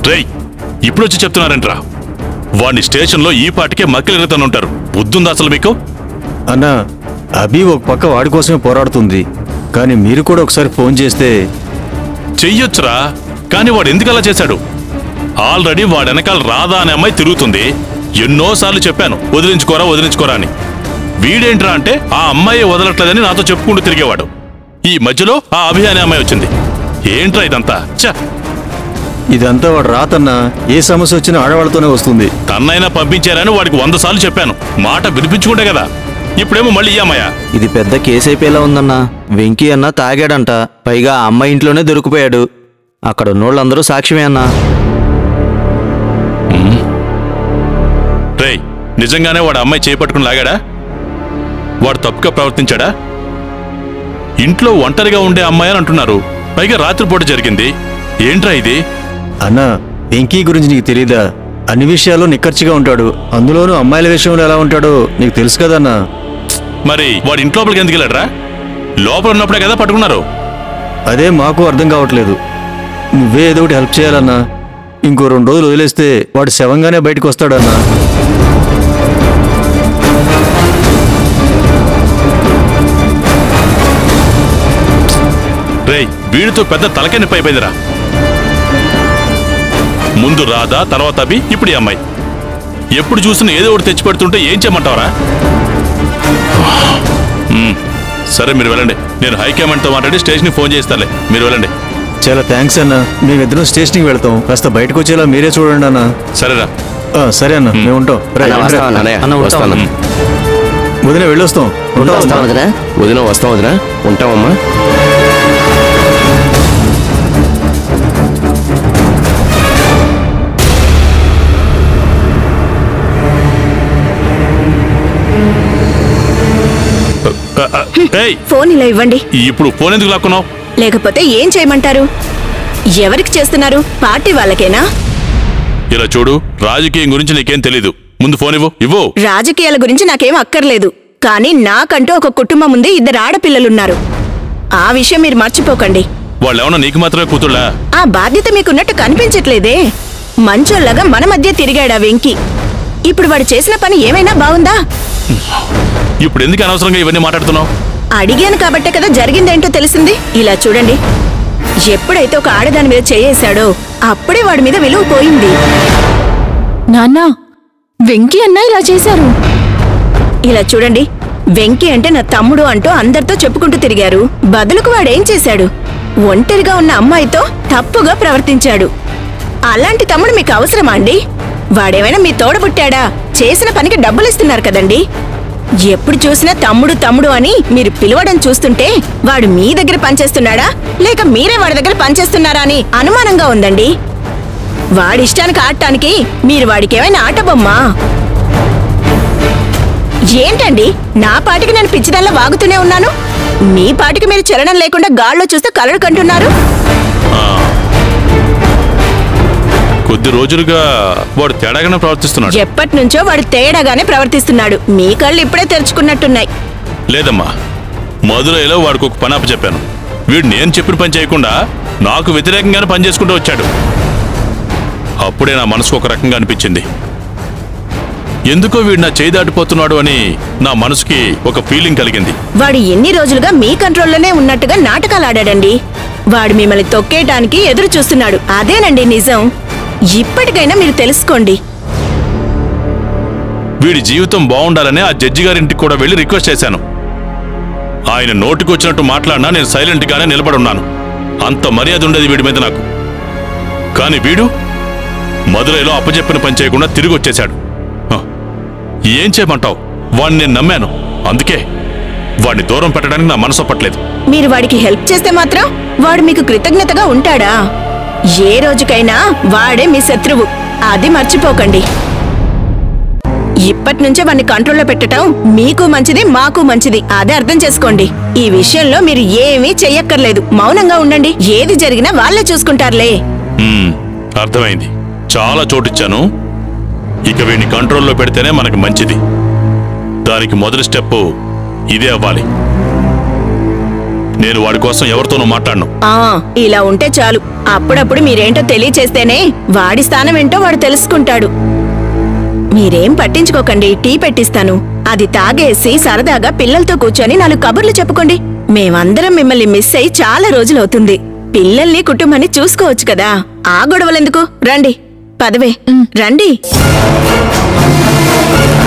రేయ్ ఇప్పుడు వచ్చి చెప్తున్నారంట్రా వాడిని స్టేషన్లో ఈ పాటికే మక్కలిరుతను ఉంటారు బుద్ధుందా అసలు మీకు అన్నా అభి ఒక పక్క వాడి కోసమే పోరాడుతుంది కానీ మీరు కూడా ఒకసారి ఫోన్ చేస్తే చెయ్యొచ్చురా కానీ వాడు ఎందుకు అలా చేశాడు ఆల్రెడీ వాడు వెనకాల రాధా అనే అమ్మాయి తిరుగుతుంది ఎన్నోసార్లు చెప్పాను వదిలించుకోరా వదిలించుకోరా అని వీడేంట్రా అంటే ఆ అమ్మాయి వదలట్లేదని నాతో చెప్పుకుంటూ తిరిగేవాడు ఈ మధ్యలో ఆ అభి అనే అమ్మాయి వచ్చింది ఏంట్రా ఇదంతా ఛ ఇదంతా వాడు రాతన్నా ఏ సమస్య వచ్చినా ఆడవాళ్ళతోనే వస్తుంది తన్నైనా పంపించారని వాడికి వంద సార్లు చెప్పాను మాట వినిపించుకుంటే కదా ఇప్పుడేమో మళ్ళీ ఈ అమ్మాయ ఇది పెద్ద కేసు అయిపోయేలా ఉందన్నా వెంకీ అన్న తాగాడంట పైగా ఆ అమ్మాయి ఇంట్లోనే దొరికిపోయాడు అక్కడ ఉన్నోళ్ళందరూ సాక్ష్యమే అన్నా రేయ్ నిజంగానే వాడు అమ్మాయి చేపట్టుకుని లాగాడా వాడు తప్పుగా ప్రవర్తించాడా ఇంట్లో ఒంటరిగా ఉండే అమ్మాయి అని అంటున్నారు పైగా రాత్రిపూట జరిగింది ఏంట్రా ఇది అన్నా వెంకీ గురించి నీకు తెలీదా అన్ని విషయాల్లో నిక్కర్చిగా ఉంటాడు అందులోనూ అమ్మాయిల విషయంలో ఎలా ఉంటాడో నీకు తెలుసు కదన్నా మరి వాడు ఇంట్లో లోపలికి ఎందుకు వెళ్ళాడ్రా లోపల ఉన్నప్పుడే కదా పట్టుకున్నారు అదే మాకు అర్థం కావట్లేదు నువ్వే ఏదో ఒకటి హెల్ప్ చేయాలన్నా ఇంకో రెండు రోజులు వదిలేస్తే వాడు శవంగానే బయటకు వస్తాడన్నా రేయ్ వీడితో పెద్ద తలకే నొప్పి అయిపోయిందిరా ముందు రాధా తర్వాత అభి ఇప్పుడు ఈ అమ్మాయి ఎప్పుడు చూసినా ఏదో ఒకటి తెచ్చి పెడుతుంటే ఏం చేయమంటావరా మ్మ్. సరే మీరు వెళ్ళండి నేను హైకమాండ్తో మాట్లాడి స్టేషన్కి ఫోన్ చేస్తాలే మీరు వెళ్ళండి చాలా థ్యాంక్స్ అన్నా మేమిద్దరం స్టేషన్కి వెళ్తాం కాస్త బయటకు వచ్చేలా మీరే చూడండి అన్నా సరేరా ఆ, సరే అన్న మేము ఉంటాం రే, అన్న, రే. వస్తాం అన్న. అన్న, ఉంటాం. వస్తాను. వదిన వెళ్ళొస్తాం ఉంటాం వస్తాం అన్నా. వదినా వదిన వస్తాం వదినా ఉంటామమ్మా ఆ, ఆ, ఏయ్ ఫోన్ ఇలా ఇవ్వండి ఇప్పుడు ఫోన్ ఎందుకు లాక్కున్నావు లేకపోతే ఏం చేయమంటారు ఎవరికి చేస్తున్నారు పార్టీ వాళ్ళకేనా ఇలా చూడు రాజకీయం గురించి నీకేం తెలీదు ముందు ఫోన్ ఇవ్వు ఇవ్వు రాజకీయాల గురించి నాకేం అక్కర్లేదు కానీ నాకంటూ ఒక కుటుంబం ఉంది ఇద్దరు ఆడపిల్లలున్నారు ఆ విషయం మీరు మర్చిపోకండి వాళ్ళు ఏమన్నా నీకు మాత్రమే కూతుళ్ళా ఆ బాధ్యత మీకున్నట్టు కనిపించట్లేదే మంచోళ్ళగా మన మధ్య తిరిగాడా వెంకి ఇప్పుడు వాడు చేసిన పని ఏమైనా బాగుందా ఇప్పుడు ఎందుకు అనవసరంగా ఇవన్నీ మాట్లాడుతున్నావు అడిగాను కాబట్టే కదా జరిగిందేంటో తెలిసింది ఇలా చూడండి ఎప్పుడైతే ఒక ఆడదాని మీద చేయేశాడో అప్పుడే వాడి మీద విలువ పోయింది నాన్న వెంకీ అన్న ఇలా చేశారు ఇలా చూడండి వెంకీ అంటే నా తమ్ముడు అంటూ అందరితో చెప్పుకుంటూ తిరిగారు బదులుకు వాడేం చేశాడు ఒంటరిగా ఉన్న అమ్మాయితో తప్పుగా ప్రవర్తించాడు అలాంటి తమ్ముడు మీకు అవసరమా అండి వాడేమైనా మీ తోడబుట్టాడా చేసిన పనికి డబ్బులు ఇస్తున్నారు కదండి ఎప్పుడు చూసినా తమ్ముడు తమ్ముడు అని మీరు పిలవడం చూస్తుంటే వాడు మీ దగ్గర పనిచేస్తున్నాడా లేక మీరే వాడి దగ్గర పనిచేస్తున్నారా అని అనుమానంగా ఉందండి వాడి ఇష్టానికి ఆడటానికి మీరు వాడికి ఏమైనా ఆట బొమ్మా ఏంటండి నా పాటికి నేను పిచ్చిదల్లా వాగుతూనే ఉన్నాను మీ పాటికి మీరు చలనం లేకుండా గాల్లో చూస్తే కలడు కంటున్నారు కొద్ది రోజులుగా వాడు తేడాగానే ప్రవర్తిస్తున్నాడు ఎప్పటి నుంచో వాడు తేడాగానే ప్రవర్తిస్తున్నాడు మీ కళ్ళు ఇప్పుడే తెరుచుకున్నట్టున్నాయి లేదమ్మా మధురైలో వాడికి ఒక పని చెప్పాను వీడు నేను చెప్పిన పని చేయకుండా నాకు వ్యతిరేకంగానే పని చేసుకుంటూ వచ్చాడు అప్పుడే నా మనసుకు ఒక రకంగా అనిపించింది ఎందుకో వీడు నా చేయి దాటిపోతున్నాడు అని నా మనసుకి ఒక ఫీలింగ్ కలిగింది వాడు ఎన్ని రోజులుగా మీ కంట్రోల్లోనే ఉన్నట్టుగా నాటకాలు ఆడాడండి వాడు మిమ్మల్ని తొక్కేయటానికి ఎదురు చూస్తున్నాడు అదేనండి నిజం ఇప్పటికైనా మీరు తెలుసుకోండి వీడి జీవితం బాగుండాలని ఆ జడ్జి గారింటికి కూడా వెళ్ళి రిక్వెస్ట్ చేశాను ఆయన నోటికొచ్చినట్టు మాట్లాడినా నేను సైలెంట్ గానే నిలబడి ఉన్నాను అంత మర్యాద ఉండేది వీడి మీద నాకు కానీ వీడు మదురైలో అప్పచెప్పిన పని చేయకుండా తిరిగి వచ్చేశాడు హ, ఏం చేయమంటావు వాడిని నేను నమ్మాను అందుకే వాడిని దూరం పెట్టడానికి నా మనసు ఒప్పట్లేదు మీరు వాడికి హెల్ప్ చేస్తే మాత్రం వాడు మీకు కృతజ్ఞతగా ఉంటాడా ఏ రోజుకైనా వాడే మీ శత్రువు అది మర్చిపోకండి ఇప్పటి నుంచే వాడిని కంట్రోల్లో పెట్టడం మీకు మంచిది మాకు మంచిది అదే అర్థం చేసుకోండి ఈ విషయంలో మీరు ఏమీ చెయ్యక్కర్లేదు మౌనంగా ఉండండి ఏది జరిగినా వాళ్ళే చూసుకుంటారులే హ్మ్, అర్థమైంది చాలా చోటిచ్చాను ఇక వీడిని కంట్రోల్లో పెడితేనే మనకు మంచిది దానికి మొదటి స్టెప్ ఇదే అవ్వాలి నేను వాడి కోసం ఎవరితోనూ మాట్లాడను ఆ ఇలా ఉంటే చాలు అప్పుడప్పుడు మీరేంటో తెలియచేస్తేనే వాడి స్థానం ఏంటో వాడు తెలుసుకుంటాడు మీరేం పట్టించుకోకండి టీ పెట్టిస్తాను అది తాగేసి సరదాగా పిల్లలతో కూర్చొని నాలుగు కబుర్లు చెప్పుకోండి మేమందరం మిమ్మల్ని మిస్ అయి చాలా రోజులవుతుంది పిల్లల్ని కుటుంబాన్ని చూసుకోవచ్చు కదా ఆ గొడవలెందుకు రండి పదవే రండి